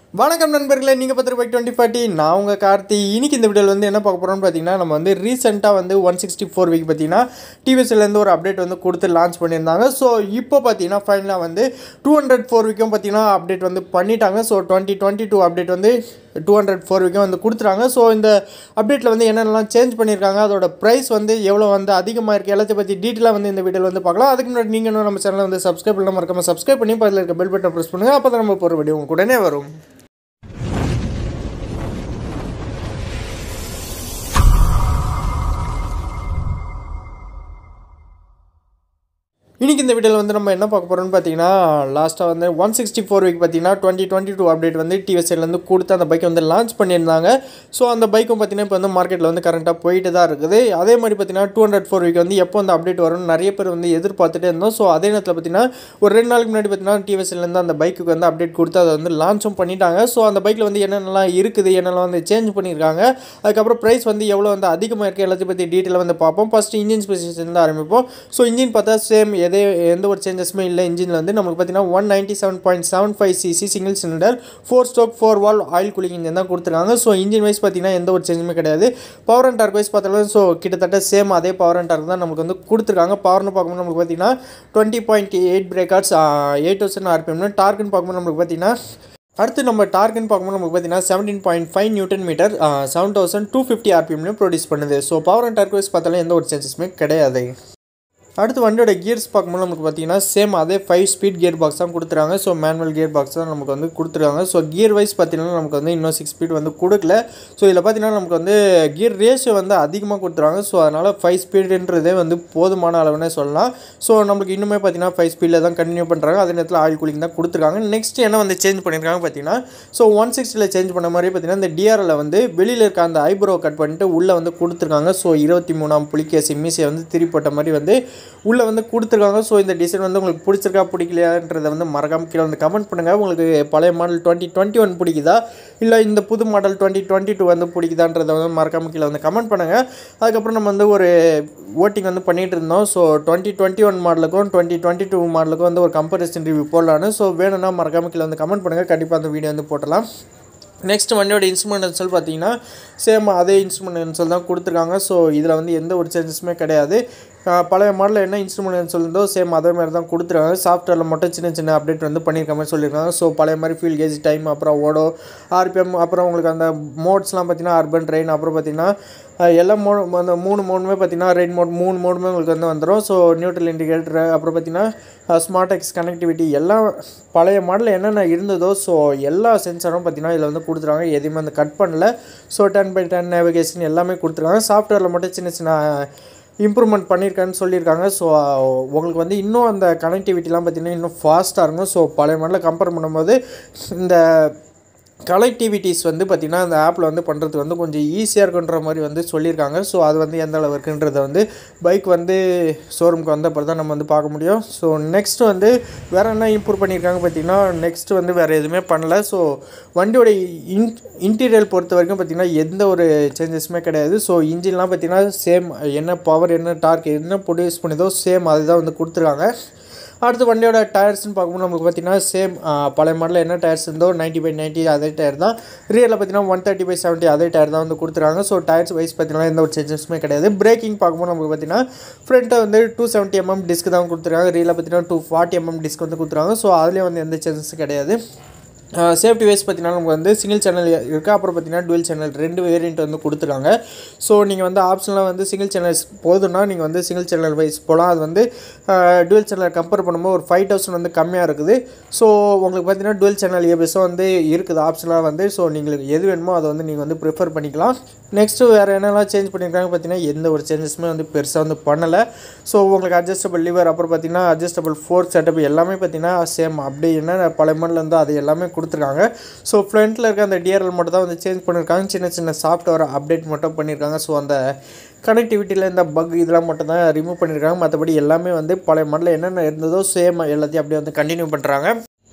வணக்கம் நண்பர்களே நீங்கள் பத்து ரூபாய்க்கு டுவெண்ட்டி ஃபார்ட்டி நான் உங்கள் கார்த்தி இன்னைக்கு இந்த வீடியோவில் வந்து என்ன பார்க்க போகிறோம்னு பார்த்தீங்கன்னா நம்ம வந்து ரீசெண்டாக வந்து ஒன் சிக்ஸ்டி ஃபோர் வீக் பார்த்தீங்கன்னா டிவிஎஸ்லேருந்து ஒரு அப்டேட் வந்து கொடுத்து லான்ச் பண்ணியிருந்தாங்க ஸோ இப்போ பார்த்தீங்கன்னா ஃபைனலாக வந்து டூ ஹண்ட்ரட் ஃபோர் வீக்கும் பார்த்தீங்கன்னா அப்டேட் வந்து பண்ணிட்டாங்க so twenty twenty two update வந்து டூ ஹண்ட்ரட் ஃபோர் வீக்கும் வந்து கொடுத்துறாங்க ஸோ இந்த அப்டேட்டில் வந்து என்னென்னலாம் சேஞ்ச் பண்ணியிருக்காங்க அதோட ப்ரைஸ் வந்து எவ்வளோ வந்து அதிகமாக இருக்குது எல்லாத்தையும் பற்றி டீட்டெயிலாக வந்து இந்த வீடியோவில் வந்து பார்க்கலாம் அதுக்கு முன்னாடி நீங்கள் இன்னும் நம்ம சேனலை வந்து சப்ஸ்கிரைப் பண்ணாமல் மறக்காம சப்ஸ்கிரைப் பண்ணி பதில் இருக்க பெல் பட்டன் ப்ரெஸ் பண்ணுங்கள் அப்போ தான் நம்ம போகிற வீடியோ உங்களுக்கு உடனே வரும் இன்றைக்கி இந்த வீடியோவில் வந்து நம்ம என்ன பார்க்க போகிறோம்னு பார்த்தீங்கன்னா லாஸ்ட்டாக வந்து ஒன் சிக்ஸ்டி ஃபோர் வீக் பார்த்தீங்கன்னா டுவெண்ட்டி டுவெண்ட்டி டூ அப்டேட் வந்து டிவிஎஸ்லேருந்து கொடுத்து அந்த பைக்கை வந்து லான்ச் பண்ணியிருந்தாங்க ஸோ அந்த பைக்கும் பார்த்தீங்கன்னா இப்போ வந்து மார்க்கெட்டில் வந்து கரண்ட்டாக போயிட்டு தான் இருக்குது அதே மாதிரி பார்த்தீங்கன்னா டூ ஹண்ட்ரட் ஃபோர் வீக் வந்து எப்போ வந்து அப்டேட் வரும்னு நிறைய பேர் வந்து எதிர்பார்த்துட்டே இருந்தோம் ஸோ அதே நேரத்தில் பார்த்தீங்கன்னா ஒரு ரெண்டு நாளுக்கு முன்னாடி பார்த்தீங்கன்னா டிவிஎஸ்லேருந்து அந்த பைக்குக்கு வந்து அப்டேட் கொடுத்து அதை வந்து லான்ச்சும் பண்ணிட்டாங்க ஸோ அந்த பைக்கில் வந்து என்னென்னலாம் இருக்குது என்னெல்லாம் வந்து சேஞ்ச் பண்ணியிருக்காங்க அதுக்கப்புறம் ப்ரைஸ் வந்து எவ்வளோ வந்து அதிகமாக இருக்குது எல்லாத்தையும் பற்றி டீட்டெயிலாக வந்து பார்ப்போம் ஃபஸ்ட்டு இன்ஜின் ஸ்பெசிஃபிகேஷன் ஆரம்பிப்போம் ஸோ இன்ஜின் பார்த்தா சேம் எதே எந்த ஒரு சேஞ்சஸுமே இல்லை இன்ஜினில் வந்து நமக்கு பார்த்தீங்கன்னா one ninety seven point seven five CC single cylinder four stroke four valve oil cooling engine தான் கொடுத்துருக்காங்க ஸோ இன்ஜின் வைஸ் பார்த்தீங்கன்னா எந்த ஒரு சேஞ்சுமே கிடையாது பவர் அண்ட் டார்க் வைஸ் பார்த்தாலும் ஸோ கிட்டத்தட்ட சேம் அதே பவர் அண்ட் டார்க் தான் நமக்கு வந்து கொடுத்துருக்காங்க பவர்னு பார்க்கும்போது நமக்கு பார்த்தீங்கன்னா twenty point eight breakers eight thousand ஆர்பிஎம்னு டார்க்குன்னு பார்க்கும்போது நமக்கு பார்த்தீங்கன்னா அடுத்து நம்ம டார்க்குன்னு பார்க்கும்போது நமக்கு பார்த்தீங்கன்னா seventeen point five newton metre seven thousand two fifty ஆர்பிஎம்னு ப்ரொடியூஸ் பண்ணுது so power and torque wise பார்த்தாலும் எந்த ஒரு சேஞ்சஸுமே கிடையாது அடுத்து வண்டியோட கியர்ஸ் பார்க்கும்போது நமக்கு பார்த்தீங்கன்னா சேம் அதே ஃபைவ் ஸ்பீட் கியர் பாக்ஸ் தான் கொடுத்துருக்காங்க ஸோ மேனுவல் கியர் பாக்ஸ் தான் நமக்கு வந்து கொடுத்துருக்காங்க ஸோ கியர் வைஸ் பார்த்தீங்கன்னா நமக்கு வந்து இன்னும் சிக்ஸ் ஸ்பீட் வந்து கொடுக்கல ஸோ இதில் பார்த்தீங்கன்னா நமக்கு வந்து கியர் ரேஷியோ வந்து அதிகமாக கொடுத்துருவாங்க ஸோ அதனால் ஃபைவ் ஸ்பீடுன்றதே வந்து போதுமான அளவுனே சொல்லலாம் ஸோ நமக்கு இன்னுமே பார்த்தீங்கன்னா ஃபைவ் ஸ்பீடில் தான் கண்டினியூ பண்ணுறாங்க அதே நேரத்தில் ஆயில் கூலிங் தான் கொடுத்துருக்காங்க நெக்ஸ்ட் என்ன வந்து சேஞ்ச் பண்ணியிருக்காங்க பார்த்தீங்கன்னா ஸோ ஒன் சிக்ஸ்டியில் சேஞ்ச் பண்ண மாதிரி பார்த்தீங்கன்னா இந்த டிஆரில் வந்து வெளியில் இருக்க அந்த ஐப்ரோ கட் பண்ணிட்டு உள்ளே வந்து கொடுத்துருக்காங்க ஸோ இருபத்தி மூணாம் புலிகேசி மீசையை வந்து திரி போட்ட மாதிரி வந்து உள்ளே வந்து கொடுத்துருக்காங்க ஸோ இந்த டிசைன் வந்து உங்களுக்கு பிடிச்சிருக்கா பிடிக்கலையான்றதை வந்து மறக்காம கீழே வந்து கமெண்ட் பண்ணுங்கள் உங்களுக்கு பழைய மாடல் டுவெண்ட்டி டுவெண்ட்டி ஒன் பிடிக்குதா இல்லை இந்த புது மாடல் டுவெண்ட்டி டுவெண்ட்டி டூ வந்து பிடிக்குதான்றதை வந்து மறக்காம கீழே வந்து கமெண்ட் பண்ணுங்கள் அதுக்கப்புறம் நம்ம வந்து ஒரு ஓட்டிங் வந்து பண்ணிகிட்டு இருந்தோம் ஸோ டுவெண்ட்டி டுவெண்ட்டி ஒன் மாடலுக்கும் டுவெண்ட்டி டுவெண்ட்டி டூ மாடலுக்கும் வந்து ஒரு கம்பேரிசன் ரிவ்யூ போடலான்னு ஸோ வேணும்னா மறக்காம கீழே வந்து கமெண்ட் பண்ணுங்கள் கண்டிப்பாக அந்த வீடியோ வந்து போட்டலாம் நெக்ஸ்ட் வண்டியோட இன்ஸ்ட்ருமெண்ட் சொல்லி பார்த்தீங்கன்னா சேம் அதே இன்ஸ்ட்ருமெண்ட் சொல்லி தான் கொடுத்துருக்காங்க ஸோ இதில் வந்து எந்த ஒரு சேஞ்சஸுமே கிடையாது பழைய மாடலில் என்ன இன்ஸ்ட்ருமெண்ட் சொல்லியிருந்தோ சேம் அதே மாதிரி தான் கொடுத்துருக்காங்க சாஃப்ட்வேரில் மட்டும் சின்ன சின்ன அப்டேட் வந்து பண்ணியிருக்க மாதிரி சொல்லியிருக்காங்க ஸோ பழைய மாதிரி ஃபீல் கேஜ் டைம் அப்புறம் ஓடோ ஆர்பிஎம் அப்புறம் உங்களுக்கு அந்த மோட்ஸ்லாம் பார்த்தீங்கன்னா அர்பன் ட்ரெயின் அப்புறம் பார்த்தீங்கன்னா எல்லா மோ அந்த மூணு மோடுமே பார்த்தீங்கன்னா ரெயின் மோட் மூணு மோடுமே உங்களுக்கு வந்து வந்துடும் ஸோ நியூட்ரல் இண்டிகேட்டர் அப்புறம் பார்த்தீங்கன்னா ஸ்மார்ட் எக்ஸ் கனெக்டிவிட்டி எல்லாம் பழைய மாடலில் என்னென்ன இருந்ததோ ஸோ எல்லா சென்சரும் பார்த்தீங்கன்னா இதில் வந்து கொடுத்துருக்காங்க எதுவுமே வந்து கட் பண்ணல so ten by ten navigation எல்லாமே கொடுத்துருக்காங்க சாஃப்ட்வேரில் மட்டும் சின்ன சின்ன இம்ப்ரூவ்மெண்ட் பண்ணியிருக்கான்னு சொல்லியிருக்காங்க ஸோ உங்களுக்கு வந்து இன்னும் அந்த கனெக்டிவிட்டிலாம் பார்த்திங்கன்னா இன்னும் ஃபாஸ்ட்டாக இருக்கும் ஸோ பழைய மாடலில் கம்பேர் பண்ணும்போது இந்த கனெக்டிவிட்டிஸ் வந்து பார்த்திங்கன்னா அந்த ஆப்பில் வந்து பண்ணுறது வந்து கொஞ்சம் ஈஸியாக இருக்குன்ற மாதிரி வந்து சொல்லியிருக்காங்க ஸோ அது வந்து எந்த அளவு இருக்குன்றதை வந்து பைக் வந்து ஷோரூமுக்கு வந்த அப்புறம் தான் நம்ம வந்து பார்க்க முடியும் ஸோ நெக்ஸ்ட் வந்து வேறு என்ன இம்ப்ரூவ் பண்ணியிருக்காங்க பார்த்திங்கன்னா நெக்ஸ்ட் வந்து வேறு எதுவுமே பண்ணல ஸோ வண்டியோட இன் இன்டீரியர் பொறுத்த வரைக்கும் பார்த்திங்கன்னா எந்த ஒரு சேஞ்சஸுமே கிடையாது ஸோ இன்ஜின்லாம் பார்த்திங்கன்னா சேம் என்ன பவர் என்ன டார்க் என்ன ப்ரொடியூஸ் பண்ணுதோ சேம் அதுதான் வந்து கொடுத்துருக்காங்க அடுத்து வண்டியோட டயர்ஸ்னு பார்க்கும்போது நமக்கு பார்த்தீங்கன்னா சேம் பழைய மாடலில் என்ன டயர்ஸ் இருந்தோ நைன்ட்டி பை நைன்ட்டி அதே டயர் தான் ரியலில் பார்த்தீங்கன்னா ஒன் தேர்ட்டி பை செவன்ட்டி அதே டயர் தான் வந்து கொடுத்துருக்காங்க ஸோ டயர்ஸ் வைஸ் பார்த்தீங்கன்னா எந்த ஒரு சேஞ்சஸுமே கிடையாது பிரேக்கிங் பார்க்கும்போது நமக்கு பார்த்தீங்கன்னா ஃப்ரண்ட்டை வந்து டூ செவன்ட்டி எம்எம் டிஸ்க் தான் கொடுத்துருக்காங்க ரியலில் பார்த்தீங்கன்னா டூ ஃபார்ட்டி எம்எம் டிஸ்க் வந்து கொடுத்துருக்காங்க ஸோ அதுலேயும் வந்து எந்த சேஞ்சஸும் கிடையாது சேஃப்டி வைஸ் பார்த்தீங்கன்னா நமக்கு வந்து சிங்கிள் சேனல் இருக்குது அப்புறம் பார்த்தீங்கன்னா டுவெல் சேனல் ரெண்டு வேரியண்ட் வந்து கொடுத்துருக்காங்க ஸோ நீங்கள் வந்து ஆப்ஷனில் வந்து சிங்கிள் சேனல்ஸ் போதுன்னா நீங்கள் வந்து சிங்கிள் சேனல் வைஸ் போகலாம் அது வந்து டுவெல் சேனல் கம்பேர் பண்ணும்போது ஒரு ஃபைவ் தௌசண்ட் வந்து கம்மியாக இருக்குது ஸோ உங்களுக்கு பார்த்தீங்கன்னா டுவெல் சேனல் ஏபிஎஸும் வந்து இருக்குது ஆப்ஷனாக வந்து ஸோ நீங்கள் எது வேணுமோ அதை வந்து நீங்கள் வந்து ப்ரிஃபர் பண்ணிக்கலாம் நெக்ஸ்ட்டு வேறு என்னெல்லாம் சேஞ்ச் பண்ணியிருக்காங்க பார்த்தீங்கன்னா எந்த ஒரு சேஞ்சஸுமே வந்து பெருசாக வந்து பண்ணலை ஸோ உங்களுக்கு அட்ஜஸ்டபிள் லிவர் அப்புறம் பார்த்தீங்கன்னா அட்ஜஸ்டபிள் ஃபோர் செட்டப் எல்லாமே பார்த்தீங்கன்னா சேம் அப்படி என்ன பழைய மாடல் வந்து அது எல்லாமே கொடுத்துருக்காங்க ஸோ ஃப்ரண்ட்டில் இருக்க அந்த டிஆர்எல் மட்டும் தான் வந்து சேஞ்ச் பண்ணியிருக்காங்க சின்ன சின்ன சாஃப்ட்வேர் அப்டேட் மட்டும் பண்ணியிருக்காங்க ஸோ அந்த கனெக்டிவிட்டியில் இந்த பக் இதெல்லாம் மட்டும் தான் ரிமூவ் பண்ணியிருக்காங்க மற்றபடி எல்லாமே வந்து பழைய மாடலில் என்னென்ன இருந்ததோ சேம் எல்லாத்தையும் அப்படியே வந்து கண்டினியூ பண்ணுறாங்க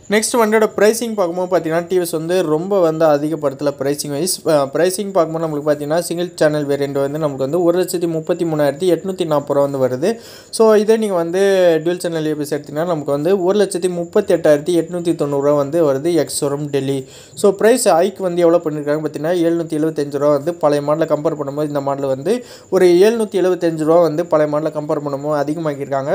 நெக்ஸ்ட் வண்டியோட ப்ரைஸிங் பார்க்கும்போது பார்த்தீங்கன்னா டிவிஎஸ் வந்து ரொம்ப வந்து அதிகப்படுத்தல ப்ரைஸிங் வைஸ் ப்ரைஸிங் பார்க்கும்போது நம்மளுக்கு பார்த்தீங்கன்னா சிங்கிள் சேனல் வேரியண்ட் வந்து நமக்கு வந்து ஒரு லட்சத்தி முப்பத்தி மூணாயிரத்தி எட்நூற்றி நாற்பது ரூபா வந்து வருது ஸோ இதே நீங்கள் வந்து டியூல் சேனல் ஏபிஎஸ் எடுத்தீங்கன்னா நமக்கு வந்து ஒரு லட்சத்தி முப்பத்தி எட்டாயிரத்தி எட்நூற்றி தொண்ணூறுரூவா வந்து வருது ex showroom Delhi so price hike வந்து எவ்வளோ பண்ணியிருக்காங்க பார்த்தீங்கன்னா எழுநூற்றி எழுபத்தஞ்சு ரூபா வந்து பழைய மாடலை கம்பேர் பண்ணும்போது இந்த மாடல் வந்து ஒரு எழுநூற்றி எழுபத்தஞ்சு ரூபா வந்து பழைய மாடலை கம்பேர் பண்ணும்போது அதிகமாக்கியிருக்காங்க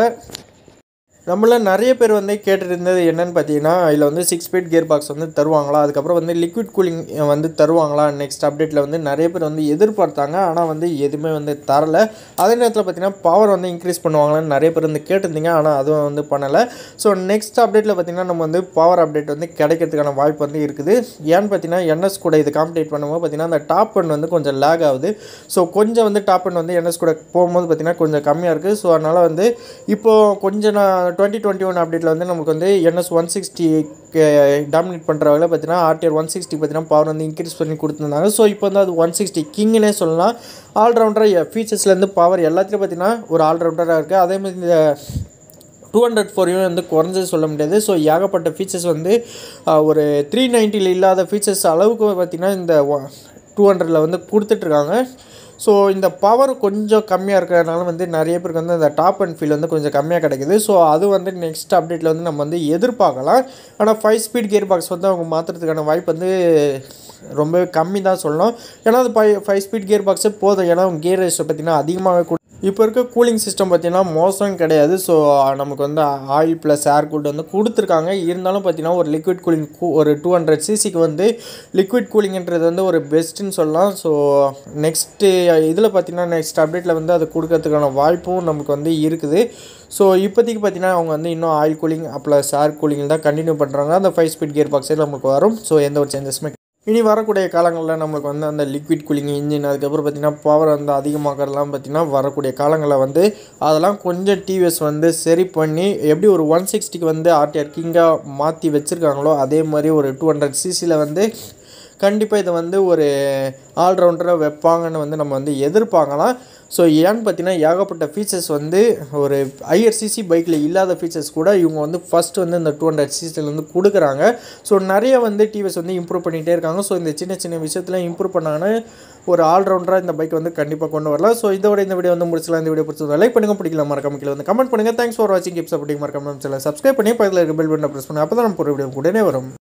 நம்மள நிறைய பேர் வந்து கேட்டுருந்தது என்னன்னு பார்த்தீங்கன்னா இதில் வந்து சிக்ஸ் ஸ்பீட் கியர் பாக்ஸ் வந்து தருவாங்களா அதுக்கப்புறம் வந்து லிக்விட் கூலிங் வந்து தருவாங்களா நெக்ஸ்ட் அப்டேட்டில் வந்து நிறைய பேர் வந்து எதிர்பார்த்தாங்க ஆனால் வந்து எதுவுமே வந்து தரல அதே நேரத்தில் பார்த்தீங்கன்னா பவர் வந்து இன்க்ரீஸ் பண்ணுவாங்களான்னு நிறைய பேர் வந்து கேட்டிருந்தீங்க ஆனால் அதுவும் வந்து பண்ணலை ஸோ நெக்ஸ்ட் அப்டேட்டில் பார்த்தீங்கன்னா நம்ம வந்து பவர் அப்டேட் வந்து கிடைக்கிறதுக்கான வாய்ப்பு வந்து இருக்குது ஏன்னு பார்த்தீங்கன்னா என்எஸ் கூட இது காம்படேட் பண்ணும்போது பார்த்தீங்கன்னா அந்த டாப் அண்ட் வந்து கொஞ்சம் லேக் ஆகுது ஸோ கொஞ்சம் வந்து டாப் அண்ட் வந்து என்எஸ் கூட போகும்போது பார்த்தீங்கன்னா கொஞ்சம் கம்மியாக இருக்குது ஸோ அதனால் வந்து இப்போது கொஞ்சம் நான் டுவெண்ட்டி டுவெண்ட்டி ஒன் அப்டேட்டில் வந்து நமக்கு வந்து என்எஸ் ஒன் சிக்ஸ்டி டாமினேட் பண்ணுற வகையில் பார்த்தீங்கன்னா ஆர்டிஆர் ஒன் சிக்ஸ்டி பார்த்தீங்கன்னா பவர் வந்து இன்க்ரீஸ் பண்ணி கொடுத்துருந்தாங்க ஸோ இப்போ வந்து அது ஒன் சிக்ஸ்டி கிங்னே சொல்லலாம் ஆல்ரவுண்டராக ஃபீச்சர்ஸ்லேருந்து பவர் எல்லாத்துலேயும் பார்த்தீங்கன்னா ஒரு ஆல்ரவுண்டராக இருக்குது அதேமாதிரி இந்த டூ ஹண்ட்ரட் ஃபோரையும் வந்து குறைஞ்சது சொல்ல முடியாது ஸோ ஏகப்பட்ட ஃபீச்சர்ஸ் வந்து ஆஹ், ஒரு த்ரீ நைன்ட்டியில் இல்லாத ஃபீச்சர்ஸ் அளவுக்கு பார்த்திங்கன்னா இந்த டூ ஹண்ட்ரடில் வந்து கொடுத்துட்ருக்காங்க ஸோ இந்த பவர் கொஞ்சம் கம்மியாக இருக்கிறதுனால வந்து நிறைய பேருக்கு வந்து அந்த டாப் அண்ட் ஃபீல் வந்து கொஞ்சம் கம்மியாக கிடைக்குது ஸோ அது வந்து நெக்ஸ்ட் அப்டேட்டில் வந்து நம்ம வந்து எதிர்பார்க்கலாம் ஆனால் ஃபைவ் ஸ்பீட் கியர் பாக்ஸ் வந்து அவங்க மாற்றுறதுக்கான வாய்ப்பு வந்து ரொம்பவே கம்மி தான் சொல்லணும் ஏன்னா அது ஃபைவ் ஃபைவ் ஸ்பீட் கியர் பாக்ஸே போதும் ஏன்னா கியர் ரேஸை பார்த்திங்கன்னா அதிகமாகவே கொடு இப்போ இருக்க கூலிங் சிஸ்டம் பார்த்தீங்கன்னா மோசம் கிடையாது ஸோ நமக்கு வந்து ஆயில் ப்ளஸ் ஏர் கூல்டு வந்து கொடுத்துருக்காங்க இருந்தாலும் பார்த்தீங்கன்னா ஒரு லிக்விட் கூலிங் ஒரு டூ ஹண்ட்ரட் சிசிக்கு வந்து லிக்விட் கூலிங்ன்றது வந்து ஒரு பெஸ்ட்டுன்னு சொல்லலாம் ஸோ நெக்ஸ்ட்டு இதில் பார்த்தீங்கன்னா நெக்ஸ்ட் அப்டேட்டில் வந்து அது கொடுக்கறதுக்கான வாய்ப்பும் நமக்கு வந்து இருக்குது ஸோ இப்போதைக்கு பார்த்தீங்கன்னா அவங்க வந்து இன்னும் oil cooling plus air cooling தான் கண்டினியூ பண்ணுறாங்க அந்த ஃபைவ் ஸ்பீட் கியர் பாக்ஸே நமக்கு வரும் ஸோ எந்த ஒரு சேஞ்சஸுமே இனி வரக்கூடிய காலங்களில் நம்மளுக்கு வந்து அந்த லிக்விட் கூலிங் இன்ஜின் அதுக்கப்புறம் பார்த்திங்கன்னா பவர் வந்து அதிகமாகறதுலாம் பார்த்திங்கன்னா வரக்கூடிய காலங்களில் வந்து அதெல்லாம் கொஞ்சம் டிவிஎஸ் வந்து சரி பண்ணி எப்படி ஒரு ஒன் சிக்ஸ்டிக்கு வந்து ஆர்டிஆர் கிங்காக மாற்றி வச்சுருக்காங்களோ அதே மாதிரி ஒரு டூ ஹண்ட்ரட் சிசியில் வந்து கண்டிப்பாக இதை வந்து ஒரு ஆல்ரவுண்டராக வைப்பாங்கன்னு வந்து நம்ம வந்து எதிர்பார்க்கலாம் ஸோ ஏன்னு பார்த்தீங்கன்னா ஏகப்பட்ட ஃபீச்சர்ஸ் வந்து ஒரு ஐஆர்சிசி பைக்கில் இல்லாத ஃபீச்சர்ஸ் கூட இவங்க வந்து ஃபஸ்ட் வந்து இந்த டூ ஹண்ட்ரட் சிசியில் வந்து கொடுக்குறாங்க ஸோ நிறைய வந்து டிவிஎஸ் வந்து இம்ப்ரூவ் பண்ணிகிட்டே இருக்காங்க ஸோ இந்த சின்ன சின்ன விஷயத்தில் இம்ப்ரூவ் பண்ணாங்கன்னா ஒரு ஆல்ரவுண்டராக இந்த பைக் வந்து கண்டிப்பாக கொண்டு வரலாம் ஸோ இதோட இந்த வீடியோ வந்து முடிச்சலாம் இந்த வீடியோ பிடிச்சது லைக் பண்ணுங்க பிடிக்கல மறக்காம கீழே வந்து கமெண்ட் பண்ணுங்கள் தேங்க்ஸ் ஃபார் வாட்சிங் கிப்ஸ் அப்படி மறக்காம சப்ஸ்கிரைப் பண்ணி பக்கத்தில் இருக்க பெல் பட்டனை ப்ரெஸ் பண்ணி அப்போ தான் நம்ம ஒரு வீடியோ உடனே வரும்